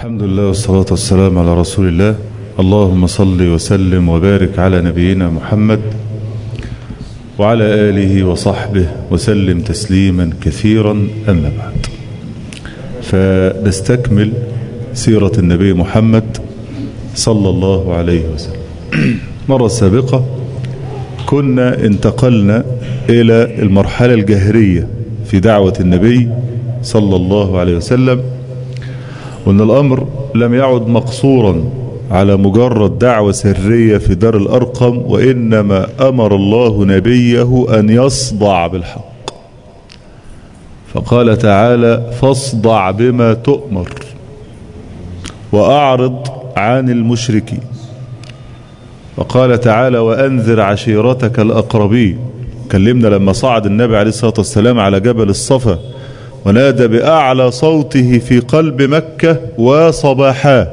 الحمد لله والصلاة والسلام على رسول الله اللهم صل وسلم وبارك على نبينا محمد وعلى آله وصحبه وسلم تسليما كثيرا أما بعد فنستكمل سيرة النبي محمد صلى الله عليه وسلم مرة سابقة كنا انتقلنا إلى المرحلة الجهرية في دعوة النبي صلى الله عليه وسلم وأن الأمر لم يعد مقصورا على مجرد دعوة سرية في دار الأرقم وإنما أمر الله نبيه أن يصدع بالحق فقال تعالى فاصدع بما تؤمر وأعرض عن المشركين وقال تعالى وأنذر عشيرتك الأقربين كلمنا لما صعد النبي عليه الصلاة والسلام على جبل الصفا ونادى بأعلى صوته في قلب مكة وصباحا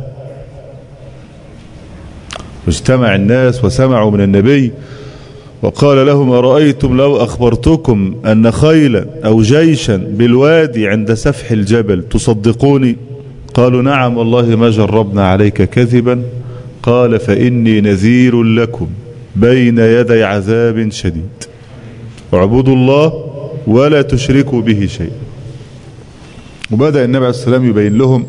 واجتمع الناس وسمعوا من النبي وقال لهم أرأيتم لو أخبرتكم أن خيلا أو جيشا بالوادي عند سفح الجبل تصدقوني قالوا نعم والله ما جربنا عليك كذبا قال فإني نذير لكم بين يدي عذاب شديد اعبدوا الله ولا تشركوا به شيئا وبدأ النبي عليه السلام يبين لهم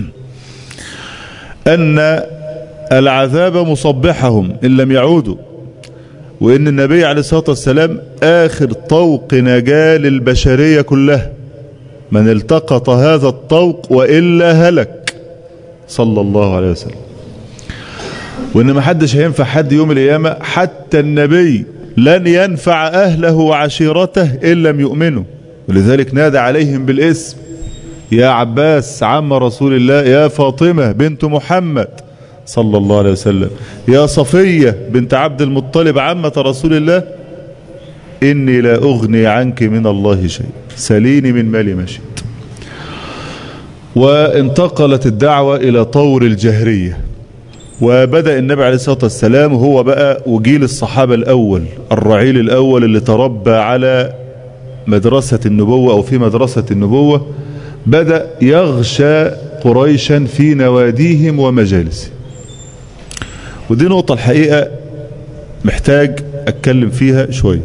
أن العذاب مصبحهم إن لم يعودوا وإن النبي عليه الصلاة والسلام آخر طوق نجاة للبشرية كلها من التقط هذا الطوق وإلا هلك صلى الله عليه وسلم وإن ما حدش هينفع حد يوم القيامة حتى النبي لن ينفع أهله وعشيرته إن لم يؤمنوا ولذلك نادى عليهم بالاسم يا عباس عم رسول الله يا فاطمة بنت محمد صلى الله عليه وسلم يا صفية بنت عبد المطلب عمة رسول الله إني لا أغني عنك من الله شيء سليني من مالي ما شئت وانتقلت الدعوة إلى طور الجهرية وبدأ النبي عليه الصلاة والسلام هو بقى وجيل الصحابة الأول الرعيل الأول اللي تربى على مدرسة النبوة أو في مدرسة النبوة بدأ يغشى قريشا في نواديهم ومجالسهم ودي نقطة الحقيقة محتاج أتكلم فيها شوية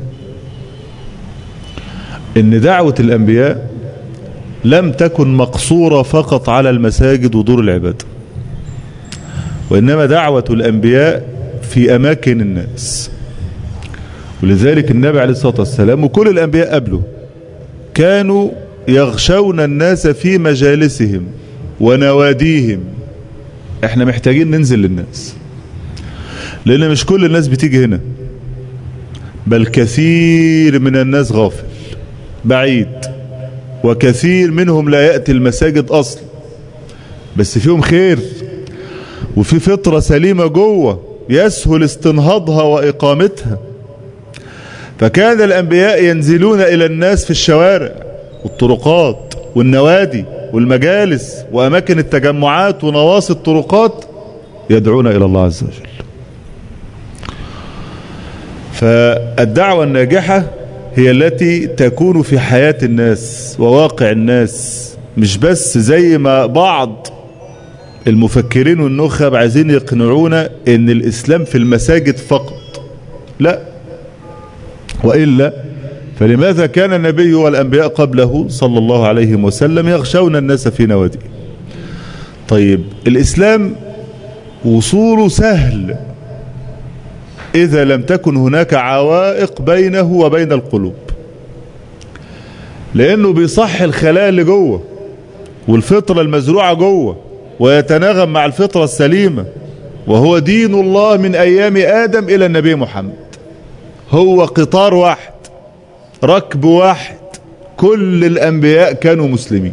إن دعوة الأنبياء لم تكن مقصورة فقط على المساجد ودور العبادة وإنما دعوة الأنبياء في أماكن الناس ولذلك النبي عليه الصلاة والسلام وكل الأنبياء قبله كانوا يغشون الناس في مجالسهم ونواديهم احنا محتاجين ننزل للناس لان مش كل الناس بتيجي هنا بل كثير من الناس غافل بعيد وكثير منهم لا يأتي المساجد اصلا بس فيهم خير وفي فطرة سليمة جوه يسهل استنهاضها واقامتها فكان الانبياء ينزلون الى الناس في الشوارع والطرقات والنوادي والمجالس وأماكن التجمعات ونواصي الطرقات يدعون إلى الله عز وجل فالدعوة الناجحة هي التي تكون في حياة الناس وواقع الناس مش بس زي ما بعض المفكرين والنخب عايزين يقنعونا ان الاسلام في المساجد فقط لا وإلا فلماذا كان النبي والأنبياء قبله صلى الله عليه وسلم يغشون الناس في نوادي طيب الإسلام وصوله سهل إذا لم تكن هناك عوائق بينه وبين القلوب لأنه بيصح الخلايا اللي جوه والفطرة المزروعة جوه ويتناغم مع الفطرة السليمة وهو دين الله من أيام آدم إلى النبي محمد هو قطار واحد ركب واحد كل الأنبياء كانوا مسلمين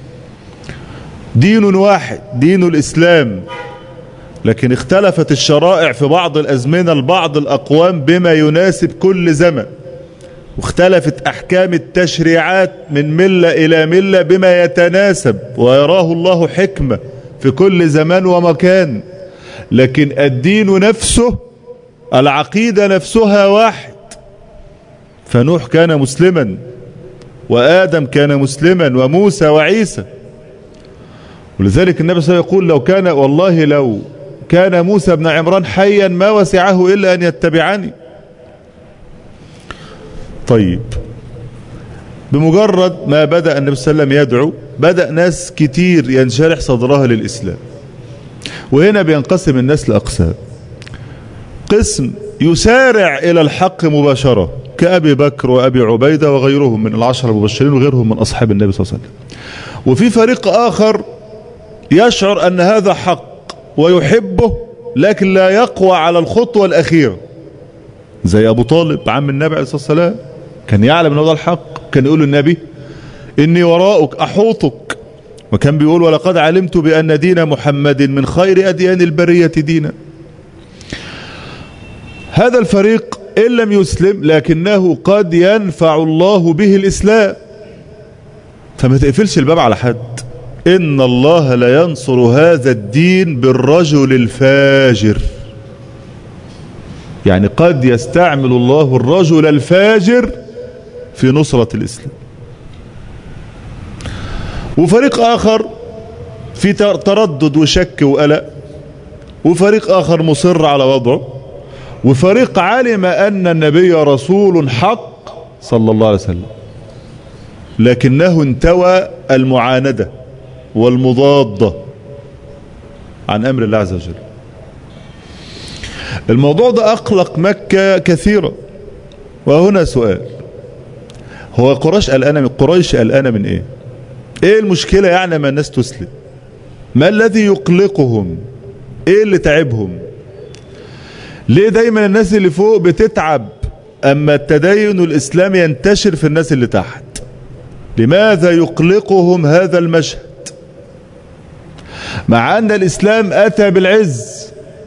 دين واحد دين الإسلام لكن اختلفت الشرائع في بعض الأزمنة لبعض الأقوام بما يناسب كل زمن واختلفت أحكام التشريعات من ملة إلى ملة بما يتناسب ويراه الله حكمة في كل زمان ومكان لكن الدين نفسه العقيدة نفسها واحد فنوح كان مسلما وآدم كان مسلما وموسى وعيسى ولذلك النبي صلى الله عليه وسلم يقول لو كان والله لو كان موسى بن عمران حيا ما وسعه إلا أن يتبعني طيب بمجرد ما بدأ النبي صلى الله عليه وسلم يدعو بدأ ناس كتير ينشرح صدرها للإسلام وهنا بينقسم الناس لأقسام قسم يسارع إلى الحق مباشرة كأبي بكر وأبي عبيدة وغيرهم من العشر المبشرين وغيرهم من أصحاب النبي صلى الله عليه وسلم وفي فريق آخر يشعر أن هذا حق ويحبه لكن لا يقوى على الخطوة الأخيرة زي أبو طالب عم النبي عليه الصلاة والسلام كان يعلم أن هذا الحق كان يقول للنبي إني وراءك أحوطك وكان بيقول ولقد علمت بأن دين محمد من خير أديان البرية دينا هذا الفريق إن لم يسلم لكنه قد ينفع الله به الإسلام فما تقفلش الباب على حد إن الله لا ينصر هذا الدين بالرجل الفاجر يعني قد يستعمل الله الرجل الفاجر في نصرة الإسلام وفريق آخر في تردد وشك وقلق وفريق آخر مصر على وضعه وفريق علم أن النبي رسول حق صلى الله عليه وسلم لكنه انتوى المعاندة والمضادة عن أمر الله عز وجل الموضوع ده أقلق مكة كثيرا وهنا سؤال هو قريش قلقانة من قريش قلقانة من ايه ايه المشكلة يعني ما الناس تسلم ما الذي يقلقهم ايه اللي تعبهم ليه دايما الناس اللي فوق بتتعب اما التدين الاسلامي ينتشر في الناس اللي تحت لماذا يقلقهم هذا المشهد مع ان الاسلام اتى بالعز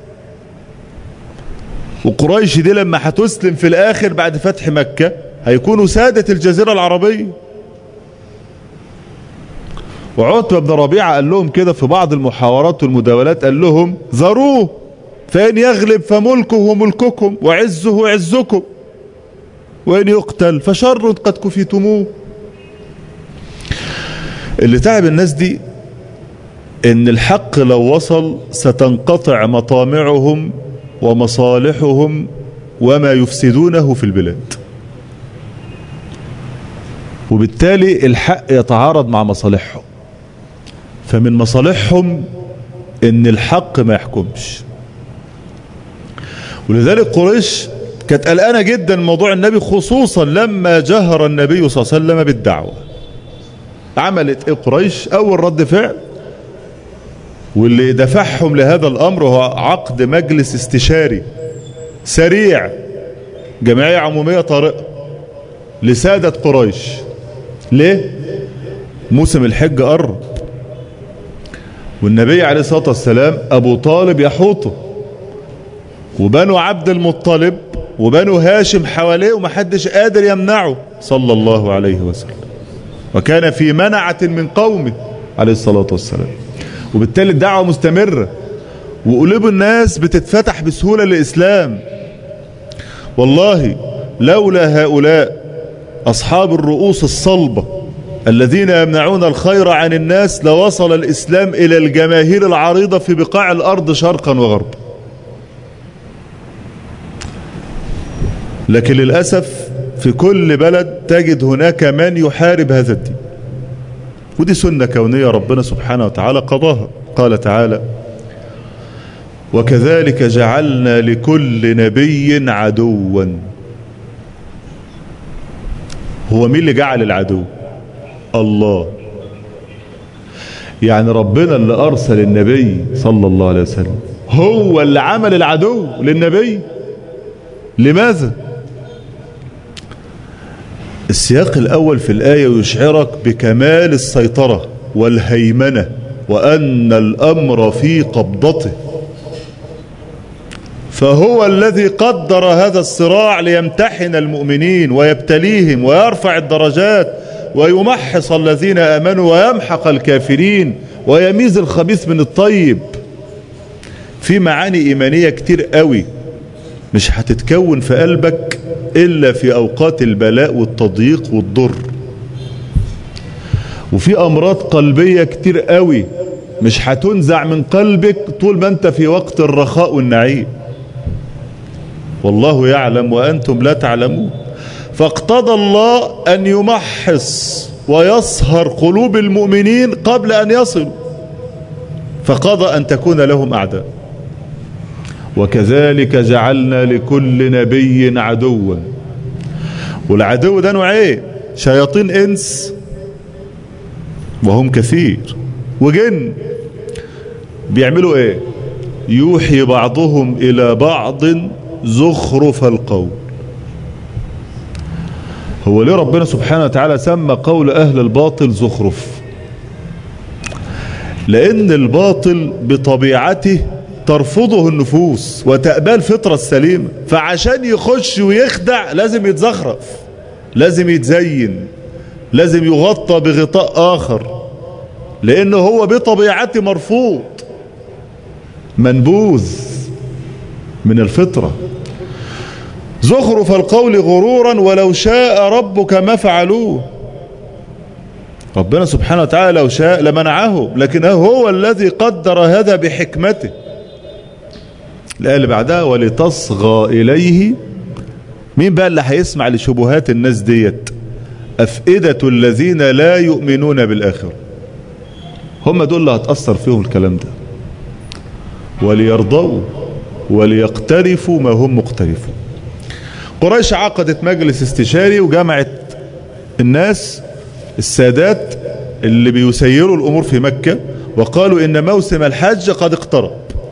وقريش دي لما هتسلم في الاخر بعد فتح مكة هيكونوا سادة الجزيرة العربية وعتبة بن ربيعة قال لهم كده في بعض المحاورات والمداولات قال لهم ذروه فإن يغلب فملكه ملككم وعزه عزكم وإن يقتل فشر قد كفيتموه اللي تعب الناس دي ان الحق لو وصل ستنقطع مطامعهم ومصالحهم وما يفسدونه في البلاد وبالتالي الحق يتعارض مع مصالحهم فمن مصالحهم ان الحق ما يحكمش ولذلك قريش كانت قلقانه جدا موضوع النبي خصوصا لما جهر النبي صلى الله عليه وسلم بالدعوه عملت ايه قريش اول رد فعل واللي دفعهم لهذا الامر هو عقد مجلس استشاري سريع جمعيه عموميه طارئه لساده قريش ليه موسم الحج قرب والنبي عليه الصلاه والسلام ابو طالب يحوطه وبنو عبد المطلب وبنو هاشم حواليه ومحدش قادر يمنعه صلى الله عليه وسلم وكان في منعة من قومه عليه الصلاة والسلام وبالتالي الدعوة مستمرة وقلوب الناس بتتفتح بسهولة للإسلام والله لولا هؤلاء أصحاب الرؤوس الصلبة الذين يمنعون الخير عن الناس لوصل الإسلام إلى الجماهير العريضة في بقاع الأرض شرقا وغربا لكن للأسف في كل بلد تجد هناك من يحارب هذا الدين ودي سنة كونية ربنا سبحانه وتعالى قضاها قال تعالى وكذلك جعلنا لكل نبي عدوا هو مين اللي جعل العدو الله يعني ربنا اللي أرسل النبي صلى الله عليه وسلم هو اللي عمل العدو للنبي لماذا السياق الأول في الآية يشعرك بكمال السيطرة والهيمنة وأن الأمر في قبضته فهو الذي قدر هذا الصراع ليمتحن المؤمنين ويبتليهم ويرفع الدرجات ويمحص الذين آمنوا ويمحق الكافرين ويميز الخبيث من الطيب في معاني إيمانية كتير قوي مش هتتكون في قلبك إلا في أوقات البلاء والتضييق والضر وفي أمراض قلبية كتير قوي مش هتنزع من قلبك طول ما انت في وقت الرخاء والنعيم والله يعلم وأنتم لا تعلمون فاقتضى الله أن يمحص ويصهر قلوب المؤمنين قبل أن يصلوا فقضى أن تكون لهم أعداء وكذلك جعلنا لكل نبي عدوا والعدو ده نوعين شياطين إنس وهم كثير وجن بيعملوا ايه يوحي بعضهم الى بعض زخرف القول هو ليه ربنا سبحانه وتعالى سمى قول اهل الباطل زخرف لان الباطل بطبيعته ترفضه النفوس وتقبل الفطرة السليمة فعشان يخش ويخدع لازم يتزخرف لازم يتزين لازم يغطى بغطاء آخر لأنه هو بطبيعته مرفوض منبوذ من الفطرة زخرف القول غرورا ولو شاء ربك ما فعلوه ربنا سبحانه وتعالى لو شاء لمنعه لكن هو الذي قدر هذا بحكمته الآية اللي بعدها ولتصغى إليه مين بقى اللي هيسمع لشبهات الناس ديت أفئدة الذين لا يؤمنون بالآخرة هم دول اللي هتأثر فيهم الكلام ده وليرضوا وليقترفوا ما هم مقترفون قريش عقدت مجلس استشاري وجمعت الناس السادات اللي بيسيروا الأمور في مكة وقالوا إن موسم الحج قد اقترب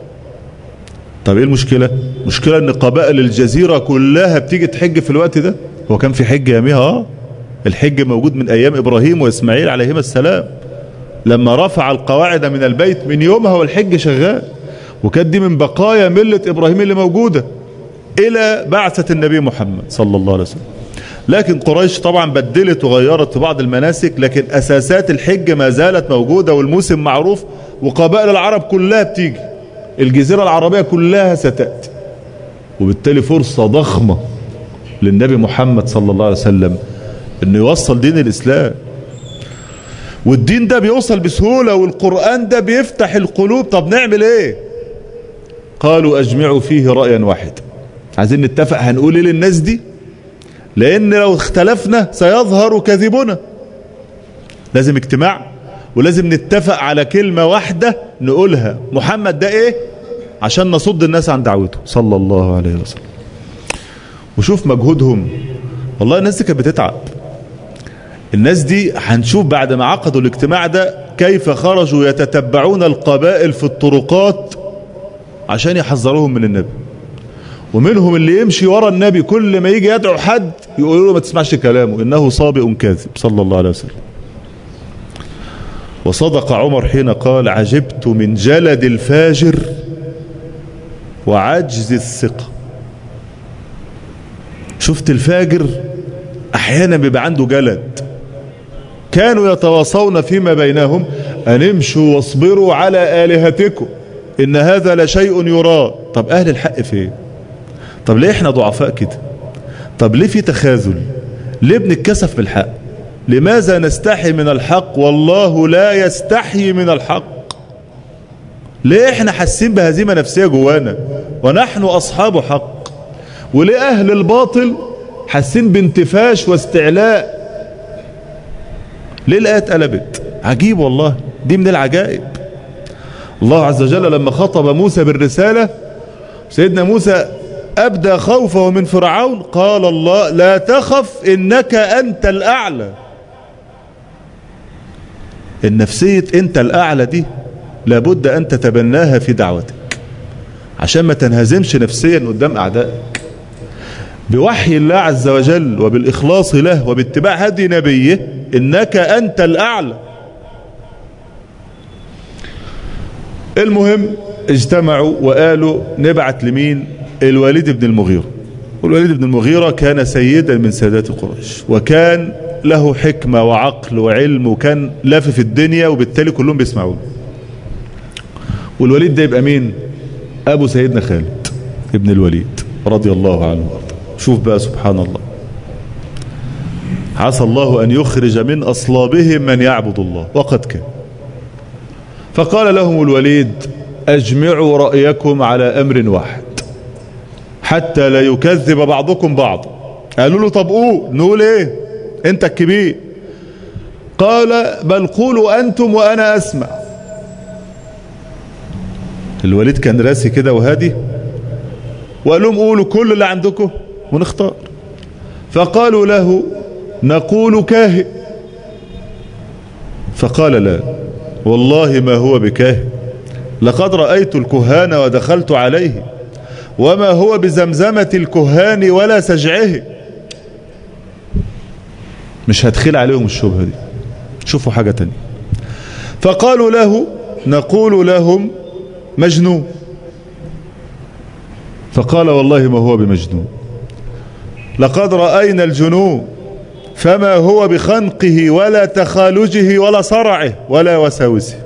طب ايه المشكلة مشكلة ان قبائل الجزيرة كلها بتيجي تحج في الوقت ده هو كان في حج ياميها اه الحج موجود من ايام ابراهيم واسماعيل عليهما السلام لما رفع القواعد من البيت من يومها والحج شغال وكانت دي من بقايا ملة ابراهيم اللي موجودة الى بعثة النبي محمد صلى الله عليه وسلم لكن قريش طبعا بدلت وغيرت في بعض المناسك لكن اساسات الحج ما زالت موجودة والموسم معروف وقبائل العرب كلها بتيجي الجزيرة العربية كلها ستأتي وبالتالي فرصة ضخمة للنبي محمد صلى الله عليه وسلم انه يوصل دين الاسلام والدين ده بيوصل بسهولة والقرآن ده بيفتح القلوب طب نعمل ايه قالوا اجمعوا فيه رأيا واحد عايزين نتفق هنقول ايه للناس دي لان لو اختلفنا سيظهر كذبنا لازم اجتماع ولازم نتفق على كلمة واحدة نقولها محمد ده ايه عشان نصد الناس عن دعوته صلى الله عليه وسلم وشوف مجهودهم والله الناس دي كانت بتتعب الناس دي هنشوف بعد ما عقدوا الاجتماع ده كيف خرجوا يتتبعون القبائل في الطرقات عشان يحذروهم من النبي ومنهم اللي يمشي ورا النبي كل ما يجي يدعو حد يقولوا له ما تسمعش كلامه انه صابئ كاذب صلى الله عليه وسلم وصدق عمر حين قال عجبت من جلد الفاجر وعجز الثقة شفت الفاجر احيانا بيبقى عنده جلد كانوا يتواصون فيما بينهم ان امشوا واصبروا على الهتكم ان هذا لشيء يراد طب اهل الحق فين طب ليه احنا ضعفاء كده طب ليه في تخاذل ليه بنتكسف بالحق لماذا نستحي من الحق والله لا يستحي من الحق ليه احنا حاسين بهزيمة نفسية جوانا ونحن اصحاب حق وليه اهل الباطل حاسين بانتفاش واستعلاء ليه الآية اتقلبت عجيب والله دي من العجائب الله عز وجل لما خطب موسى بالرسالة سيدنا موسى أبدى خوفه من فرعون قال الله لا تخف إنك أنت الأعلى النفسية أنت الأعلى دي لابد أن تتبناها في دعوتك عشان ما تنهزمش نفسيا قدام أعدائك بوحي الله عز وجل وبالإخلاص له وباتباع هدي نبيه إنك أنت الأعلى المهم اجتمعوا وقالوا نبعت لمين الوليد بن المغيرة والوليد بن المغيرة كان سيدا من سادات قريش وكان له حكمة وعقل وعلم وكان لافف في الدنيا وبالتالي كلهم بيسمعون والوليد ده يبقى مين ابو سيدنا خالد ابن الوليد رضي الله عنه وارضاه شوف بقى سبحان الله عسى الله أن يخرج من أصلابهم من يعبد الله وقد كان فقال لهم الوليد اجمعوا رأيكم على امر واحد حتى لا يكذب بعضكم بعض قالوا له طب قول نقول ايه انت الكبير قال بل قولوا انتم وانا اسمع الوليد كان راسي كده وهادي وقال لهم قولوا كل اللي عندكم ونختار فقالوا له نقول كاهن فقال لا والله ما هو بكاهن لقد رأيت الكهان ودخلت عليه وما هو بزمزمة الكهان ولا سجعه مش هدخل عليهم الشبهة دي شوفوا حاجة تانية فقالوا له نقول لهم مجنون فقال والله ما هو بمجنون لقد رأينا الجنون فما هو بخنقه ولا تخالجه ولا صرعه ولا وساوسه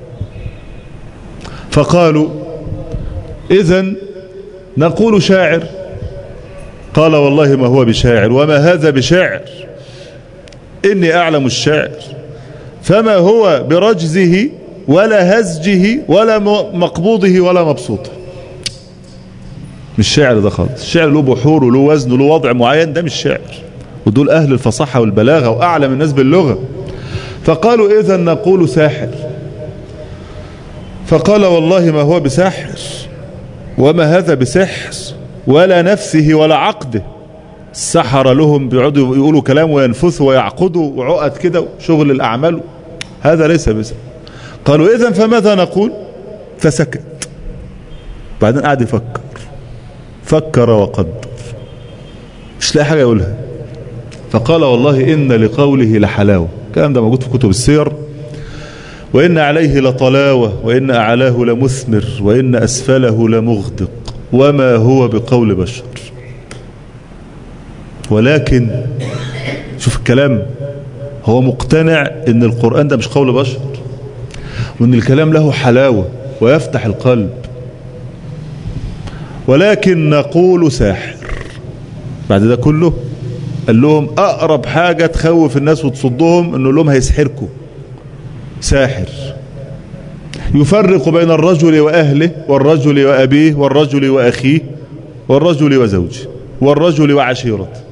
فقالوا إذا نقول شاعر قال والله ما هو بشاعر وما هذا بشاعر إني أعلم الشاعر فما هو برجزه ولا هزجه ولا مقبوضه ولا مبسوطه مش شعر ده خالص الشعر له بحور وله وزن وله وضع معين ده مش شعر ودول أهل الفصاحة والبلاغة وأعلم الناس باللغة فقالوا إذا نقول ساحر فقال والله ما هو بساحر وما هذا بسحر ولا نفسه ولا عقده السحر لهم بيقعدوا يقولوا كلام وينفثوا ويعقدوا وعقد كده شغل الأعمال هذا ليس بسحر قالوا إذا فماذا نقول فسكت بعدين قعد يفكر فكر وقدر مش لاقي حاجة يقولها فقال والله إن لقوله لحلاوة الكلام ده موجود في كتب السير وإن عليه لطلاوة وإن أعلاه لمثمر وإن أسفله لمغدق وما هو بقول بشر ولكن شوف الكلام هو مقتنع ان القرآن ده مش قول بشر وان الكلام له حلاوة ويفتح القلب ولكن نقول ساحر بعد ده كله قال لهم اقرب حاجة تخوف الناس وتصدهم انه لهم هيسحركم ساحر يفرق بين الرجل واهله والرجل وابيه والرجل واخيه والرجل وزوجه والرجل وعشيرته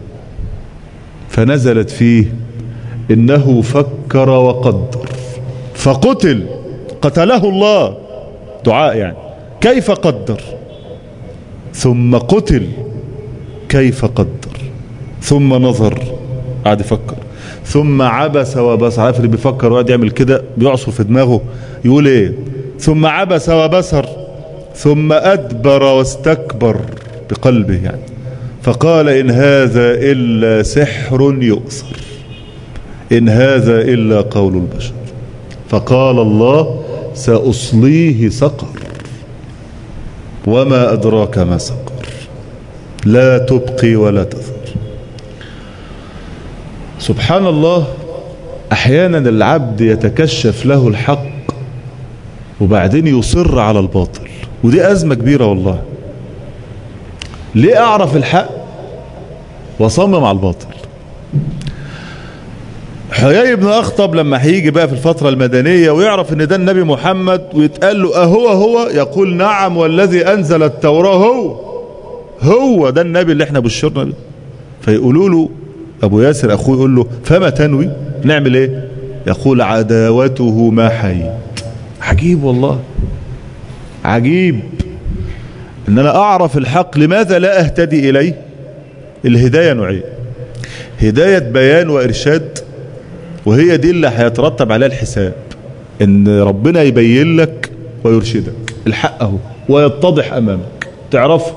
فنزلت فيه انه فكر وقدر فقتل قتله الله دعاء يعني كيف قدر ثم قتل كيف قدر ثم نظر قعد يفكر ثم عبس وبصر عارف اللي بيفكر وقعد يعمل كده بيعصر في دماغه يقول ايه ثم عبس وبصر ثم ادبر واستكبر بقلبه يعني فقال ان هذا الا سحر يؤثر ان هذا الا قول البشر فقال الله ساصليه سقر وما ادراك ما سقر لا تبقي ولا تذر سبحان الله احيانا العبد يتكشف له الحق وبعدين يصر على الباطل ودي ازمة كبيرة والله ليه اعرف الحق واصمم على الباطل حيي بن اخطب لما هيجي بقى في الفترة المدنية ويعرف ان ده النبي محمد ويتقال له اهو هو يقول نعم والذي انزل التوراة هو هو ده النبي اللي احنا بشرنا به فيقولوا له ابو ياسر اخوه يقول له فما تنوي نعمل ايه يقول عداوته ما حييت عجيب والله عجيب ان انا اعرف الحق لماذا لا اهتدي اليه الهداية نوعين هداية بيان وارشاد وهي دي اللي هيترتب عليها الحساب ان ربنا يبين لك ويرشدك الحق اهو ويتضح امامك تعرفه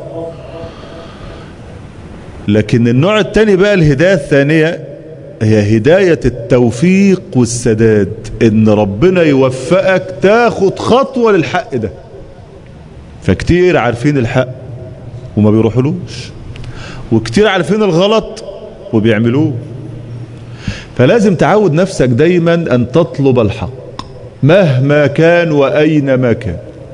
لكن النوع الثاني بقى الهداية الثانية هي هداية التوفيق والسداد ان ربنا يوفقك تاخد خطوة للحق ده فكتير عارفين الحق وما بيروحولوش وكتير عارفين الغلط وبيعملوه فلازم تعود نفسك دايما ان تطلب الحق مهما كان واينما كان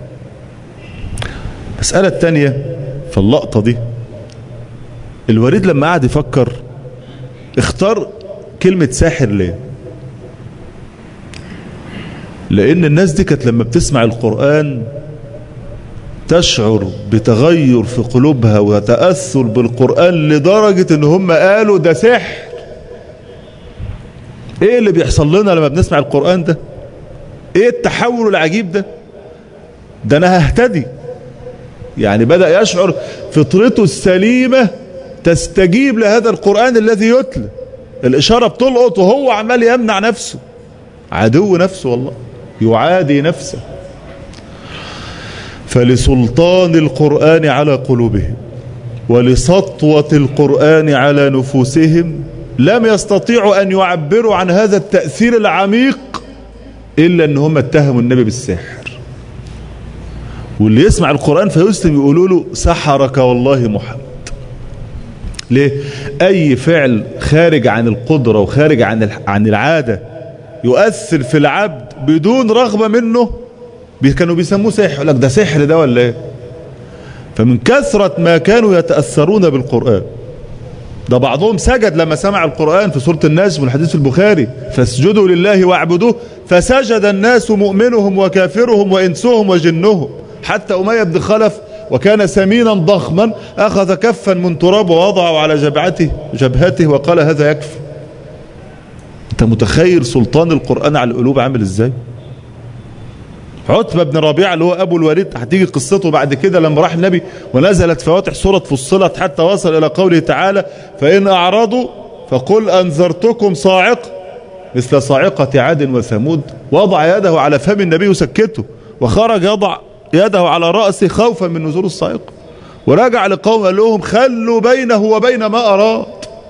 المسألة التانية في اللقطة دي الوريد لما قعد يفكر اختار كلمة ساحر ليه لان الناس دي كانت لما بتسمع القرآن تشعر بتغير في قلوبها وتأثر بالقرآن لدرجة ان هم قالوا ده سحر ايه اللي بيحصل لنا لما بنسمع القرآن ده ايه التحول العجيب ده ده انا ههتدي يعني بدأ يشعر فطرته السليمة تستجيب لهذا القرآن الذي يتلى الإشارة بتلقط وهو عمال يمنع نفسه عدو نفسه والله يعادي نفسه فلسلطان القرآن على قلوبهم ولسطوة القرآن على نفوسهم لم يستطيعوا أن يعبروا عن هذا التأثير العميق إلا أن هم اتهموا النبي بالسحر واللي يسمع القرآن فيسلم يقولوا له سحرك والله محمد ليه أي فعل خارج عن القدرة وخارج عن عن العادة يؤثر في العبد بدون رغبة منه كانوا بيسموه سحر لك ده سحر ده ولا ايه فمن كثرة ما كانوا يتأثرون بالقرآن ده بعضهم سجد لما سمع القرآن في سورة الناس والحديث في البخاري فاسجدوا لله واعبدوه فسجد الناس مؤمنهم وكافرهم وإنسهم وجنهم حتى أمية بن خلف وكان سمينا ضخما أخذ كفا من تراب ووضعه على جبعته جبهته وقال هذا يكفي أنت متخيل سلطان القرآن على القلوب عامل إزاي عتبة بن ربيعة اللي هو أبو الوليد هتيجي قصته بعد كده لما راح النبي ونزلت فواتح سورة فصلت حتى وصل إلى قوله تعالى فإن أعرضوا فقل أنذرتكم صاعق مثل صاعقة عاد وثمود وضع يده على فم النبي وسكته وخرج يضع يده على رأسه خوفا من نزول الصاعقة ورجع لقوم قال لهم خلوا بينه وبين ما أراد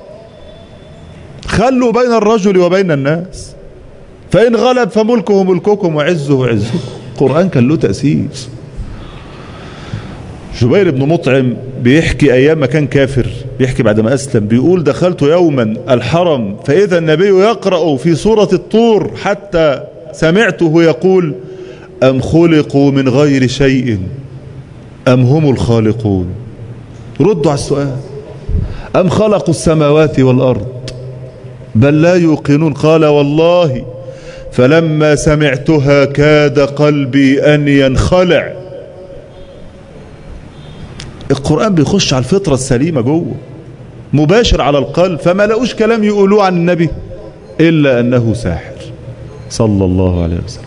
خلوا بين الرجل وبين الناس فإن غلب فملكه ملككم وعزه عزكم القرآن كان له تأثير جبير بن مطعم بيحكي أيام ما كان كافر بيحكي بعد ما أسلم بيقول دخلت يوما الحرم فإذا النبي يقرأ في سورة الطور حتى سمعته يقول أم خلقوا من غير شيء أم هم الخالقون ردوا على السؤال أم خلقوا السماوات والأرض بل لا يوقنون قال والله فلما سمعتها كاد قلبي أن ينخلع القرآن بيخش على الفطرة السليمة جوه مباشر على القلب فما لقوش كلام يقولوه عن النبي إلا أنه ساحر صلى الله عليه وسلم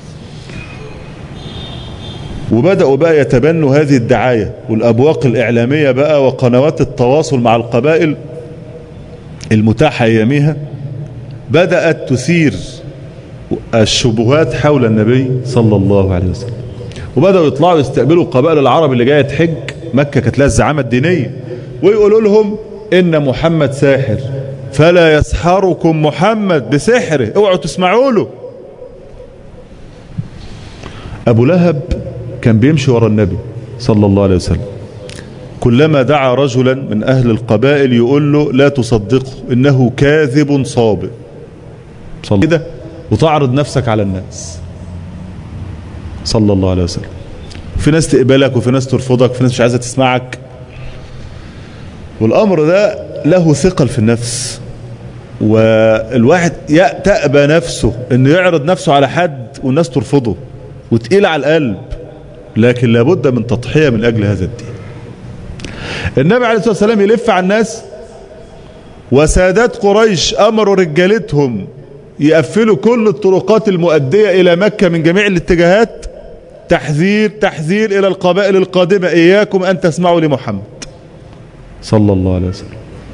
وبدأوا بقى يتبنوا هذه الدعاية والأبواق الإعلامية بقى وقنوات التواصل مع القبائل المتاحة أيامها بدأت تثير الشبهات حول النبي صلى الله عليه وسلم وبدأوا يطلعوا يستقبلوا قبائل العرب اللي جاية تحج مكة كانت لها الزعامة الدينية ويقولوا لهم إن محمد ساحر فلا يسحركم محمد بسحره اوعوا تسمعوا له أبو لهب كان بيمشي ورا النبي صلى الله عليه وسلم كلما دعا رجلا من أهل القبائل يقول له لا تصدقه إنه كاذب صابئ صلى كده وتعرض نفسك على الناس صلى الله عليه وسلم في ناس تقبلك وفي ناس ترفضك وفي ناس مش عايزة تسمعك والأمر ده له ثقل في النفس والواحد تأبى نفسه انه يعرض نفسه على حد والناس ترفضه وتقيل على القلب لكن لابد من تضحية من أجل هذا الدين النبي عليه الصلاة والسلام يلف على الناس وسادات قريش أمروا رجالتهم يقفلوا كل الطرقات المؤدية إلى مكة من جميع الاتجاهات تحذير تحذير إلى القبائل القادمة إياكم أن تسمعوا لمحمد صلى الله عليه وسلم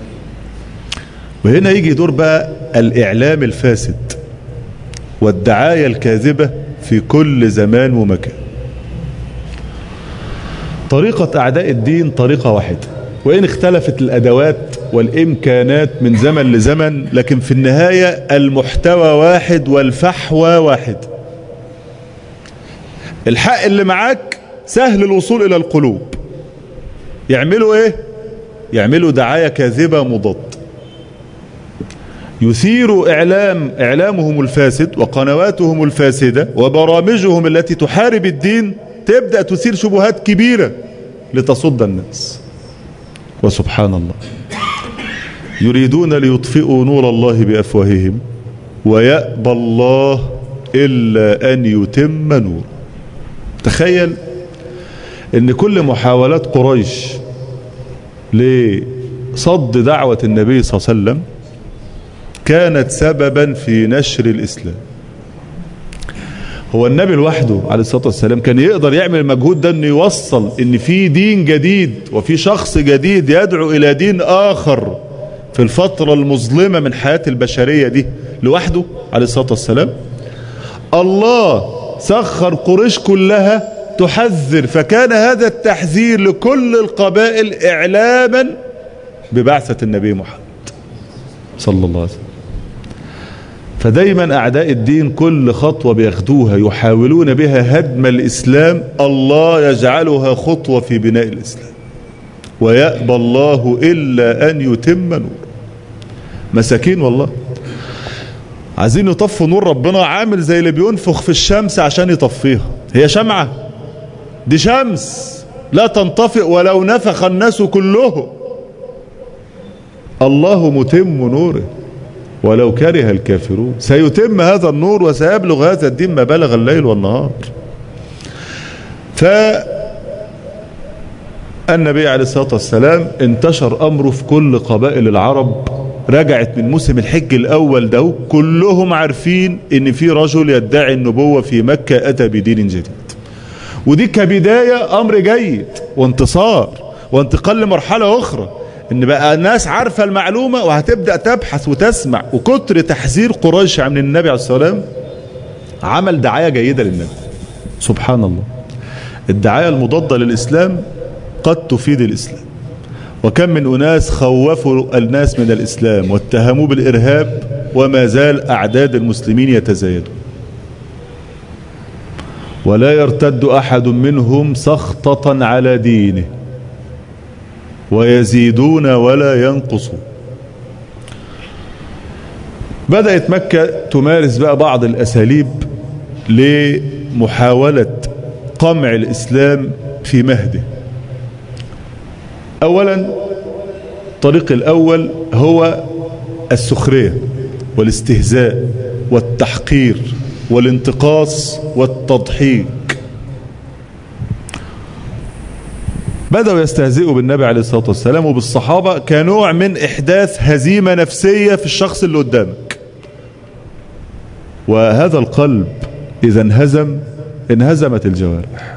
وهنا يجي دور بقى الإعلام الفاسد والدعاية الكاذبة في كل زمان ومكان طريقة أعداء الدين طريقة واحدة وإن اختلفت الأدوات والإمكانات من زمن لزمن لكن في النهاية المحتوى واحد والفحوى واحد الحق اللي معاك سهل الوصول إلى القلوب يعملوا إيه يعملوا دعاية كاذبة مضاد يثير إعلام إعلامهم الفاسد وقنواتهم الفاسدة وبرامجهم التي تحارب الدين تبدأ تثير شبهات كبيرة لتصد الناس وسبحان الله يريدون ليطفئوا نور الله بأفواههم ويأبى الله إلا أن يتم نوره تخيل ان كل محاولات قريش لصد دعوة النبي صلى الله عليه وسلم كانت سببا في نشر الإسلام هو النبي لوحده عليه الصلاة والسلام كان يقدر يعمل المجهود ده انه يوصل ان في دين جديد وفي شخص جديد يدعو الى دين اخر في الفترة المظلمة من حياة البشرية دي لوحده عليه الصلاة والسلام الله سخر قريش كلها تحذر فكان هذا التحذير لكل القبائل إعلاما ببعثة النبي محمد صلى الله عليه وسلم فدايما أعداء الدين كل خطوة بياخدوها يحاولون بها هدم الإسلام الله يجعلها خطوة في بناء الإسلام ويأبى الله إلا أن يتم نور مساكين والله عايزين يطفوا نور ربنا عامل زي اللي بينفخ في الشمس عشان يطفيها هي شمعة دي شمس لا تنطفئ ولو نفخ الناس كلهم الله متم نوره ولو كره الكافرون سيتم هذا النور وسيبلغ هذا الدين ما بلغ الليل والنهار فالنبي عليه الصلاة والسلام انتشر أمره في كل قبائل العرب رجعت من موسم الحج الأول ده كلهم عارفين ان في رجل يدعي النبوة في مكة أتى بدين جديد ودي كبداية أمر جيد وانتصار وانتقال لمرحلة أخرى ان بقى الناس عارفة المعلومة وهتبدأ تبحث وتسمع وكتر تحذير قريش عن النبي عليه الصلاة والسلام عمل دعاية جيدة للنبي سبحان الله الدعاية المضادة للإسلام قد تفيد الإسلام وكم من أناس خوفوا الناس من الإسلام واتهموا بالإرهاب وما زال أعداد المسلمين يتزايدون ولا يرتد أحد منهم سخطة على دينه ويزيدون ولا ينقصون بدأت مكة تمارس بقى بعض الأساليب لمحاولة قمع الإسلام في مهده أولا الطريق الأول هو السخرية والاستهزاء والتحقير والانتقاص والتضحيك بدأوا يستهزئوا بالنبي عليه الصلاة والسلام وبالصحابة كنوع من إحداث هزيمة نفسية في الشخص اللي قدامك وهذا القلب إذا انهزم انهزمت الجوارح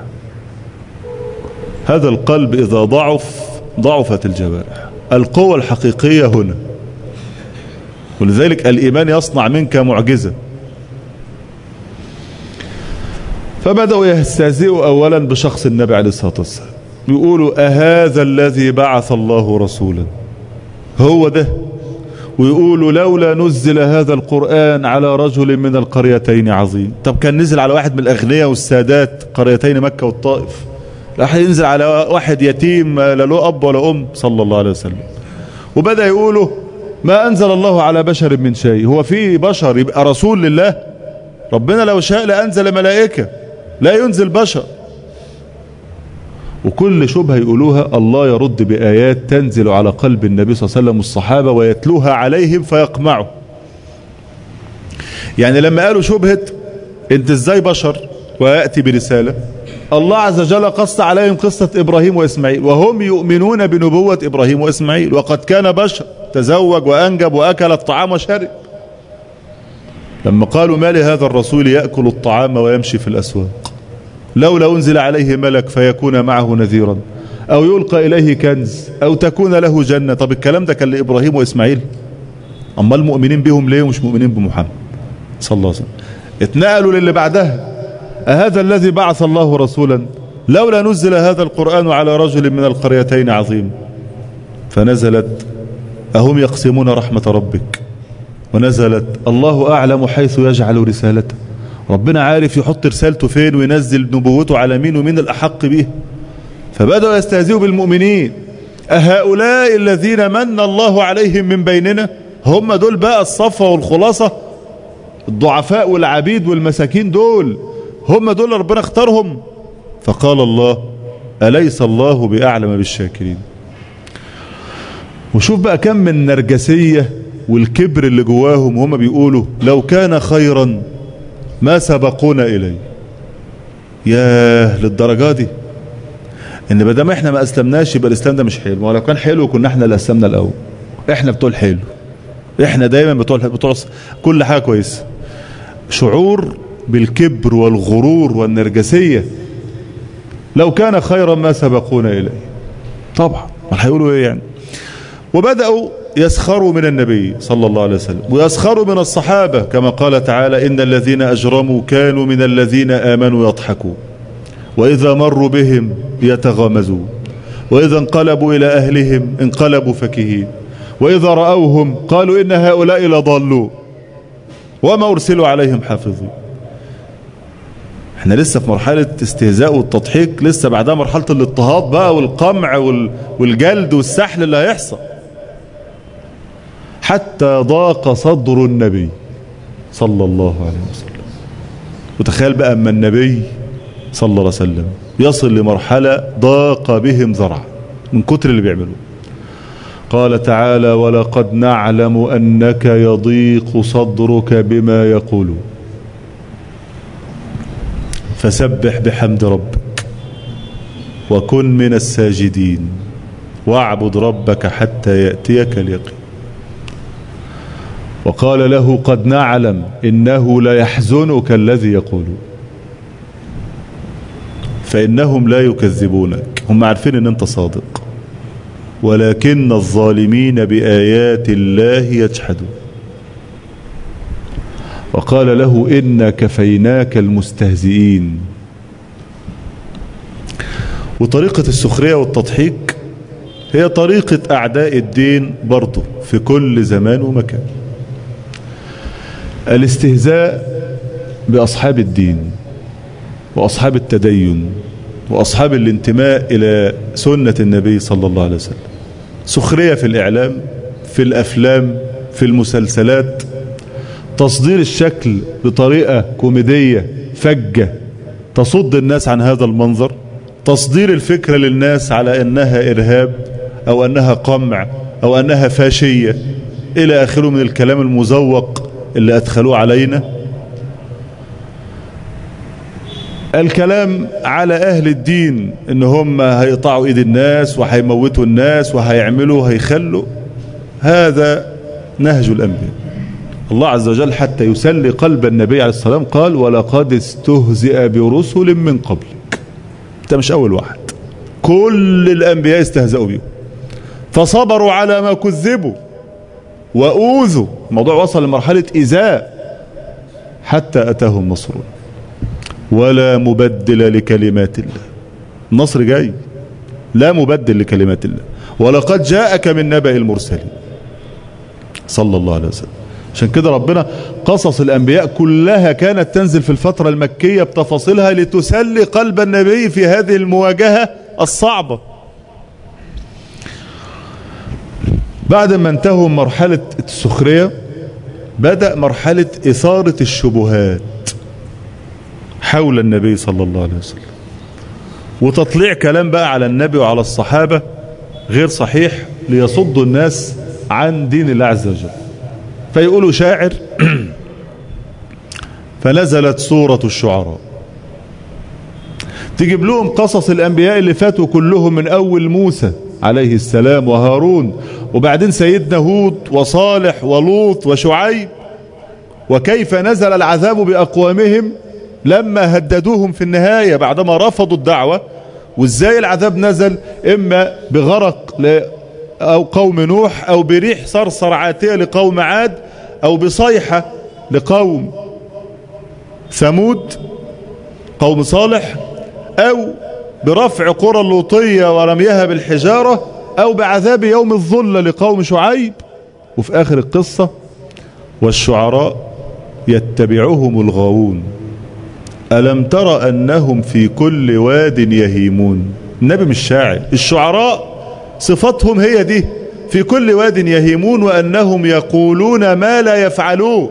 هذا القلب إذا ضعف ضعفت الجوارح القوة الحقيقية هنا ولذلك الإيمان يصنع منك معجزة فبدأوا يستهزئوا أولا بشخص النبي عليه الصلاة والسلام يقولوا أهذا الذي بعث الله رسولا هو ده ويقولوا لولا نزل هذا القرآن على رجل من القريتين عظيم طب كان نزل على واحد من الأغنياء والسادات قريتين مكة والطائف راح ينزل على واحد يتيم لا له أب ولا أم صلى الله عليه وسلم وبدأ يقولوا ما أنزل الله على بشر من شيء هو في بشر يبقى رسول لله ربنا لو شاء لأنزل ملائكة لا ينزل بشر وكل شبهة يقولوها الله يرد بآيات تنزل على قلب النبي صلى الله عليه وسلم والصحابة ويتلوها عليهم فيقمعوا يعني لما قالوا شبهة انت ازاي بشر ويأتي برسالة الله عز وجل قص عليهم قصة إبراهيم وإسماعيل وهم يؤمنون بنبوة إبراهيم وإسماعيل وقد كان بشر تزوج وأنجب وأكل الطعام وشرب لما قالوا ما لهذا الرسول يأكل الطعام ويمشي في الأسواق لولا أنزل عليه ملك فيكون معه نذيرا أو يلقى إليه كنز أو تكون له جنة طب الكلام ده كان لإبراهيم وإسماعيل أما المؤمنين بهم ليه ومش مؤمنين بمحمد صلى الله عليه وسلم اتنقلوا للي بعدها أهذا الذي بعث الله رسولا لولا نزل هذا القرآن على رجل من القريتين عظيم فنزلت أهم يقسمون رحمة ربك ونزلت الله أعلم حيث يجعل رسالته ربنا عارف يحط رسالته فين وينزل نبوته على مين ومين الأحق به فبدأوا يستهزئوا بالمؤمنين أهؤلاء الذين من الله عليهم من بيننا هم دول بقى الصفة والخلاصة الضعفاء والعبيد والمساكين دول هم دول ربنا اختارهم فقال الله أليس الله بأعلم بالشاكرين وشوف بقى كم من نرجسية والكبر اللي جواهم وهم بيقولوا لو كان خيرا ما سبقونا إليه ياه للدرجة دي ان ما دام احنا ما اسلمناش يبقى الاسلام ده مش حلو ما لو كان حلو كنا احنا اللي اسلمنا الاول احنا بتوع الحلو احنا دايما بتوع بتوع كل حاجه كويسه شعور بالكبر والغرور والنرجسيه لو كان خيرا ما سبقونا اليه طبعا ما هيقولوا ايه يعني وبداوا يسخروا من النبي صلى الله عليه وسلم ويسخروا من الصحابه كما قال تعالى ان الذين اجرموا كانوا من الذين امنوا يضحكون وإذا مروا بهم يتغامزون وإذا انقلبوا إلى أهلهم انقلبوا فكهين وإذا رأوهم قالوا إن هؤلاء لضالون وما أرسلوا عليهم حافظين احنا لسه في مرحلة استهزاء والتضحيك لسه بعدها مرحلة الاضطهاد بقى والقمع والجلد والسحل اللي هيحصل حتى ضاق صدر النبي صلى الله عليه وسلم وتخيل بقى اما النبي صلى الله عليه وسلم يصل لمرحلة ضاق بهم ذرع من كتر اللي بيعملوه قال تعالى ولقد نعلم أنك يضيق صدرك بما يقولون فسبح بحمد ربك وكن من الساجدين واعبد ربك حتى يأتيك اليقين وقال له قد نعلم إنه ليحزنك الذي يقولون فإنهم لا يكذبونك هم عارفين ان انت صادق ولكن الظالمين بآيات الله يجحدون وقال له إنا كفيناك المستهزئين وطريقة السخرية والتضحيك هي طريقة أعداء الدين برضه في كل زمان ومكان الاستهزاء بأصحاب الدين وأصحاب التدين وأصحاب الانتماء إلى سنة النبي صلى الله عليه وسلم سخرية في الإعلام في الأفلام في المسلسلات تصدير الشكل بطريقة كوميدية فجة تصد الناس عن هذا المنظر تصدير الفكرة للناس على أنها إرهاب أو أنها قمع أو أنها فاشية إلى آخره من الكلام المزوق اللي أدخلوه علينا الكلام على أهل الدين إن هم هيقطعوا إيد الناس وهيموتوا الناس وهيعملوا هيخلوا هذا نهج الأنبياء الله عز وجل حتى يسلي قلب النبي عليه السلام قال ولقد استهزئ برسل من قبلك انت مش أول واحد كل الأنبياء استهزأوا بهم فصبروا على ما كذبوا وأوذوا الموضوع وصل لمرحلة إزاء حتى أتاهم نصرنا ولا مبدل لكلمات الله النصر جاي لا مبدل لكلمات الله ولقد جاءك من نبأ المرسلين صلى الله عليه وسلم عشان كده ربنا قصص الأنبياء كلها كانت تنزل في الفترة المكية بتفاصيلها لتسلي قلب النبي في هذه المواجهة الصعبة بعد ما انتهوا مرحلة السخرية بدأ مرحلة إثارة الشبهات حول النبي صلى الله عليه وسلم وتطليع كلام بقى على النبي وعلى الصحابة غير صحيح ليصدوا الناس عن دين الله عز وجل فيقولوا شاعر فنزلت سورة الشعراء تجيب لهم قصص الأنبياء اللي فاتوا كلهم من أول موسى عليه السلام وهارون وبعدين سيدنا هود وصالح ولوط وشعيب وكيف نزل العذاب بأقوامهم لما هددوهم في النهاية بعدما رفضوا الدعوة وازاي العذاب نزل اما بغرق او قوم نوح او بريح صرصر عاتية لقوم عاد او بصيحة لقوم ثمود قوم صالح او برفع قرى اللوطية ورميها بالحجارة او بعذاب يوم الظل لقوم شعيب وفي اخر القصة والشعراء يتبعهم الغاوون ألم تر أنهم في كل واد يهيمون النبي مش شاعر الشعراء صفتهم هي دي في كل واد يهيمون وأنهم يقولون ما لا يفعلون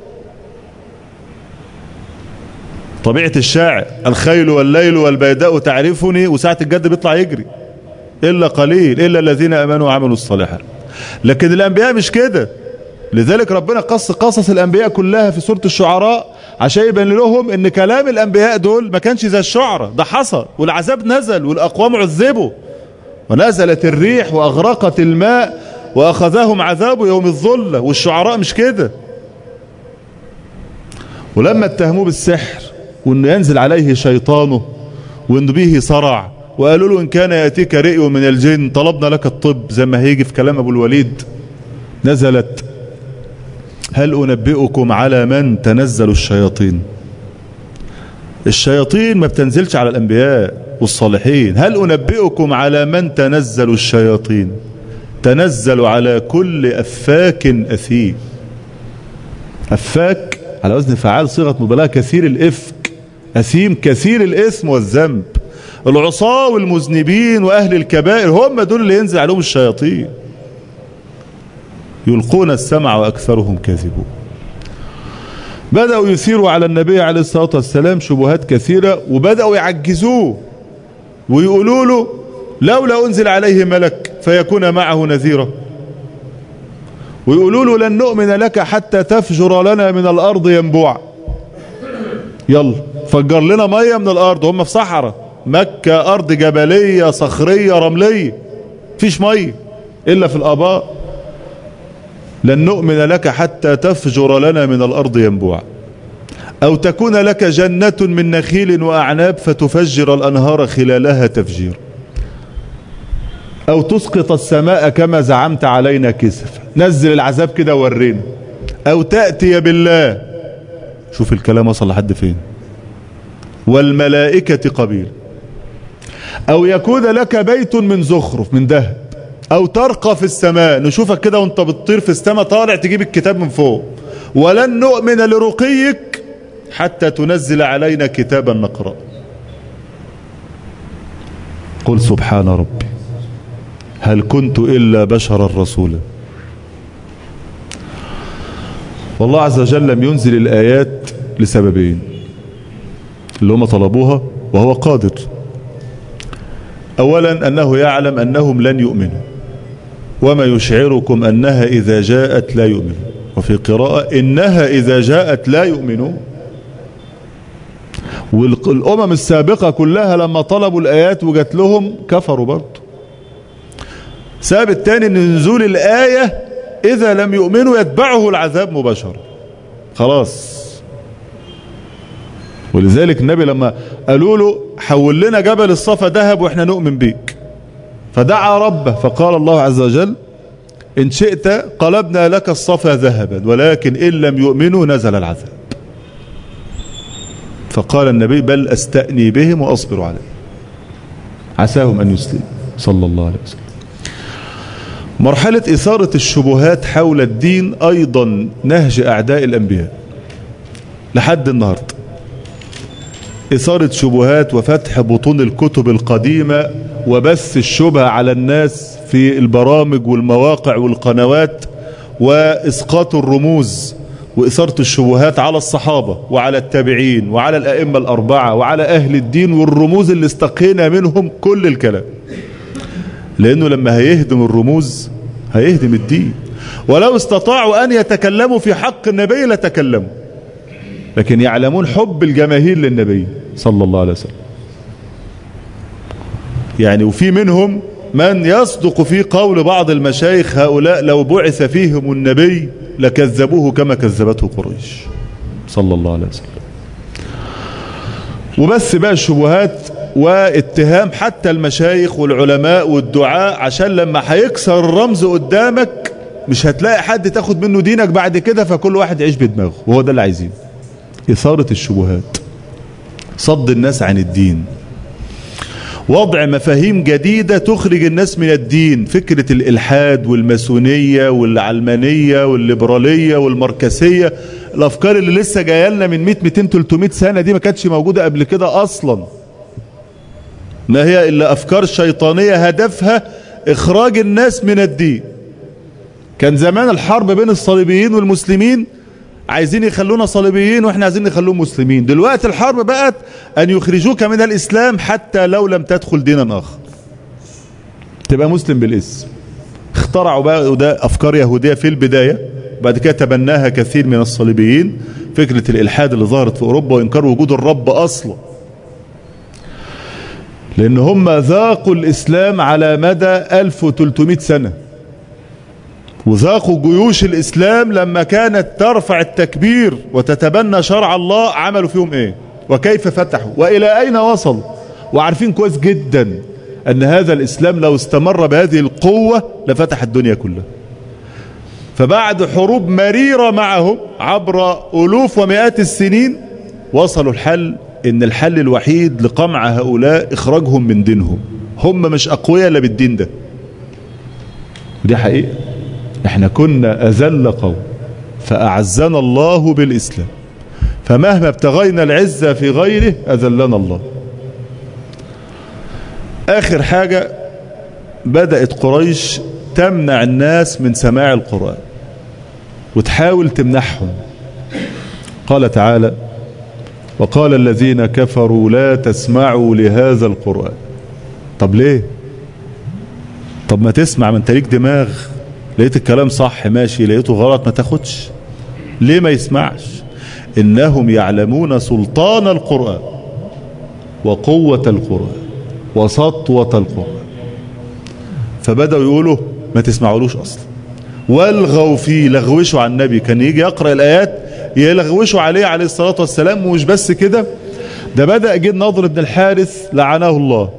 طبيعة الشاعر الخيل والليل والبيداء تعرفني وساعة الجد بيطلع يجري إلا قليل إلا الذين أمنوا وعملوا الصالحات لكن الأنبياء مش كده لذلك ربنا قص قصص الأنبياء كلها في سورة الشعراء عشان يبين لهم ان كلام الانبياء دول ما كانش زي الشعراء ده حصل والعذاب نزل والاقوام عذبوا ونزلت الريح واغرقت الماء واخذهم عذاب يوم الظلة والشعراء مش كده ولما اتهموه بالسحر وانه ينزل عليه شيطانه وانه به صرع وقالوا له ان كان ياتيك رئي من الجن طلبنا لك الطب زي ما هيجي في كلام ابو الوليد نزلت هل انبئكم على من تنزل الشياطين الشياطين ما بتنزلش على الانبياء والصالحين هل انبئكم على من تنزل الشياطين تنزل على كل افاك اثيم افاك على وزن فعال صيغه مبالغه كثير الافك اثيم كثير الاثم والذنب العصاة والمذنبين واهل الكبائر هم دول اللي ينزل عليهم الشياطين يلقون السمع واكثرهم كاذبون بدأوا يثيروا على النبي عليه الصلاة والسلام شبهات كثيرة وبدأوا يعجزوه ويقولوا له لولا أنزل عليه ملك فيكون معه نذيرا ويقولوا له لن نؤمن لك حتى تفجر لنا من الأرض ينبوع يلا فجر لنا مية من الأرض هم في صحراء مكة أرض جبلية صخرية رملية فيش مية إلا في الآباء لن نؤمن لك حتى تفجر لنا من الأرض ينبوع أو تكون لك جنة من نخيل وأعناب فتفجر الأنهار خلالها تفجير أو تسقط السماء كما زعمت علينا كسف نزل العذاب كده ورينا أو تأتي بالله شوف الكلام وصل لحد فين والملائكة قبيل أو يكون لك بيت من زخرف من ذهب أو ترقى في السماء نشوفك كده وانت بتطير في السماء طالع تجيب الكتاب من فوق ولن نؤمن لرقيك حتى تنزل علينا كتابا نقرأ قل سبحان ربي هل كنت إلا بشرا رسولا والله عز وجل لم ينزل الآيات لسببين اللي هم طلبوها وهو قادر أولا أنه يعلم أنهم لن يؤمنوا وما يشعركم أنها إذا جاءت لا يؤمنوا وفي قراءة إنها إذا جاءت لا يؤمنوا والأمم السابقة كلها لما طلبوا الآيات وجات لهم كفروا برضه سبب الثاني ان نزول الآية إذا لم يؤمنوا يتبعه العذاب مباشرة خلاص ولذلك النبي لما قالوا له حول لنا جبل الصفا ذهب واحنا نؤمن بيك فدعا ربه فقال الله عز وجل إن شئت قلبنا لك الصفا ذهبا ولكن إن لم يؤمنوا نزل العذاب فقال النبي بل أستأني بهم وأصبر عليهم عساهم أن يسلموا صلى الله عليه وسلم مرحلة إثارة الشبهات حول الدين أيضا نهج أعداء الأنبياء لحد النهاردة إثارة شبهات وفتح بطون الكتب القديمة وبث الشبهة على الناس في البرامج والمواقع والقنوات وإسقاط الرموز وإثارة الشبهات على الصحابة وعلى التابعين وعلى الأئمة الأربعة وعلى أهل الدين والرموز اللي استقينا منهم كل الكلام لأنه لما هيهدم الرموز هيهدم الدين ولو استطاعوا أن يتكلموا في حق النبي لتكلموا لكن يعلمون حب الجماهير للنبي صلى الله عليه وسلم يعني وفي منهم من يصدق في قول بعض المشايخ هؤلاء لو بعث فيهم النبي لكذبوه كما كذبته قريش صلى الله عليه وسلم وبس بقى الشبهات واتهام حتى المشايخ والعلماء والدعاء عشان لما هيكسر الرمز قدامك مش هتلاقي حد تاخد منه دينك بعد كده فكل واحد يعيش بدماغه وهو ده اللي عايزينه إثارة الشبهات صد الناس عن الدين وضع مفاهيم جديدة تخرج الناس من الدين فكرة الإلحاد والماسونية والعلمانية والليبرالية والمركزية الأفكار اللي لسه جايه لنا من 100 200 300 سنة دي ما كانتش موجودة قبل كده أصلا ما هي إلا أفكار شيطانية هدفها إخراج الناس من الدين كان زمان الحرب بين الصليبيين والمسلمين عايزين يخلونا صليبيين واحنا عايزين نخلوهم مسلمين دلوقتي الحرب بقت ان يخرجوك من الاسلام حتى لو لم تدخل دينا اخر تبقى مسلم بالاسم اخترعوا بقى وده افكار يهودية في البداية وبعد كده تبناها كثير من الصليبيين فكرة الإلحاد اللي ظهرت في أوروبا وإنكار وجود الرب أصلا لأن هم ذاقوا الإسلام على مدى 1300 سنة وذاقوا جيوش الإسلام لما كانت ترفع التكبير وتتبنى شرع الله عملوا فيهم إيه وكيف فتحوا وإلى أين وصلوا وعارفين كويس جدا أن هذا الإسلام لو استمر بهذه القوة لفتح الدنيا كلها فبعد حروب مريرة معهم عبر ألوف ومئات السنين وصلوا الحل ان الحل الوحيد لقمع هؤلاء اخراجهم من دينهم هم مش اقوياء الا بالدين ده ودي حقيقة احنا كنا اذل قوم فاعزنا الله بالاسلام فمهما ابتغينا العزة في غيره اذلنا الله اخر حاجة بدأت قريش تمنع الناس من سماع القرآن وتحاول تمنحهم قال تعالى وقال الذين كفروا لا تسمعوا لهذا القرآن طب ليه طب ما تسمع من تليك دماغ لقيت الكلام صح ماشي لقيته غلط ما تاخدش ليه ما يسمعش إنهم يعلمون سلطان القرآن وقوة القرآن وسطوة القرآن فبدأوا يقولوا ما تسمعولوش أصلا والغوا فيه لغوشوا عن النبي كان يجي يقرأ الآيات يلغوشوا عليه عليه الصلاة والسلام ومش بس كده ده بدأ جه النضر بن الحارث لعنه الله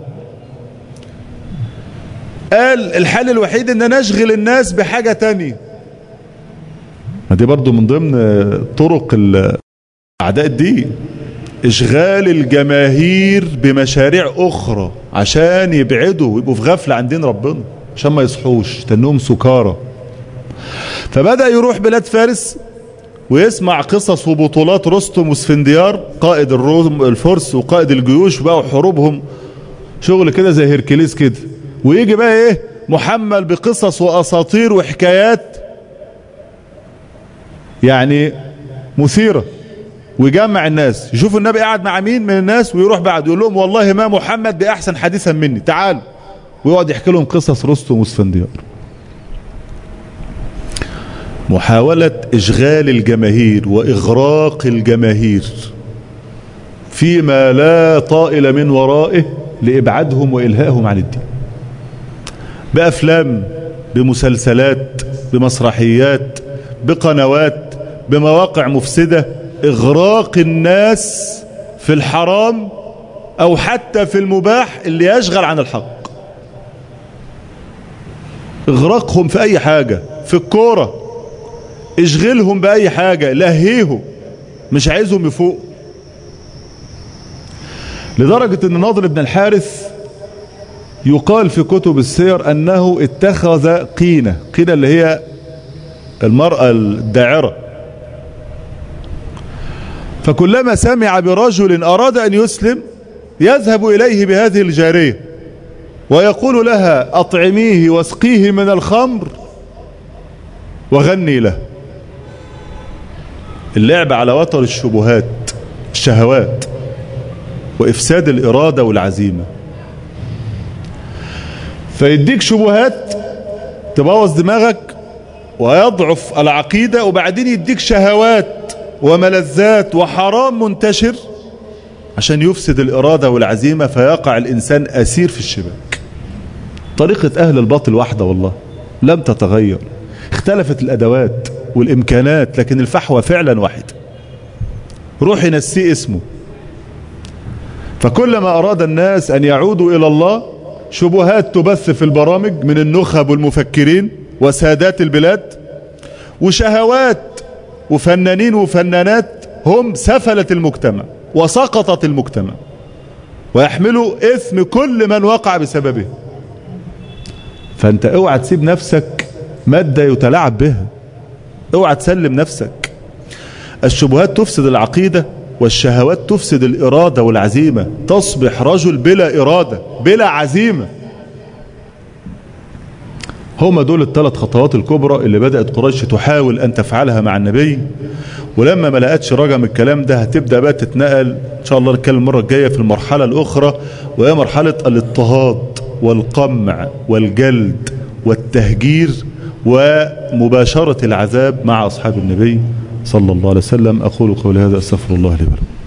قال الحل الوحيد ان نشغل الناس بحاجة تانية ما دي برضو من ضمن طرق اعداء الدين اشغال الجماهير بمشاريع اخرى عشان يبعدوا ويبقوا في غفلة عن دين ربنا عشان ما يصحوش تنهم سكارى فبدأ يروح بلاد فارس ويسمع قصص وبطولات رستم وسفنديار قائد الروم الفرس وقائد الجيوش بقى وحروبهم شغل كده زي هيركليس كده ويجي بقى ايه محمل بقصص واساطير وحكايات يعني مثيرة ويجمع الناس يشوف النبي قاعد مع مين من الناس ويروح بعد يقول لهم والله ما محمد بأحسن حديثا مني تعالوا ويقعد يحكي لهم قصص رستم وسفنديار محاولة إشغال الجماهير وإغراق الجماهير فيما لا طائل من ورائه لإبعادهم وإلهائهم عن الدين بأفلام بمسلسلات بمسرحيات بقنوات بمواقع مفسدة إغراق الناس في الحرام أو حتى في المباح اللي يشغل عن الحق إغراقهم في أي حاجة في الكورة اشغلهم بأي حاجة لهيهم مش عايزهم يفوق لدرجة ان ناظر بن الحارث يقال في كتب السير انه اتخذ قينة قينة اللي هي المرأة الداعرة فكلما سمع برجل اراد ان يسلم يذهب اليه بهذه الجارية ويقول لها اطعميه واسقيه من الخمر وغني له اللعب على وتر الشبهات الشهوات وإفساد الإرادة والعزيمة فيديك شبهات تبوظ دماغك ويضعف العقيدة وبعدين يديك شهوات وملذات وحرام منتشر عشان يفسد الإرادة والعزيمة فيقع الإنسان أسير في الشباك طريقة أهل الباطل واحدة والله لم تتغير اختلفت الأدوات والإمكانات لكن الفحوى فعلا واحد روح ينسيه اسمه فكلما أراد الناس أن يعودوا إلى الله شبهات تبث في البرامج من النخب والمفكرين وسادات البلاد وشهوات وفنانين وفنانات هم سفلة المجتمع وسقطت المجتمع ويحملوا إثم كل من وقع بسببه فأنت اوعى تسيب نفسك مادة يتلاعب بها اوعى تسلم نفسك الشبهات تفسد العقيدة والشهوات تفسد الإرادة والعزيمة تصبح رجل بلا إرادة بلا عزيمة هما دول الثلاث خطوات الكبرى اللي بدأت قريش تحاول أن تفعلها مع النبي ولما ما لقتش رجم الكلام ده هتبدأ بقى تتنقل إن شاء الله نتكلم المرة الجاية في المرحلة الأخرى وهي مرحلة الاضطهاد والقمع والجلد والتهجير ومباشرة العذاب مع أصحاب النبي صلى الله عليه وسلم أقول قولي هذا أستغفر الله لي ولكم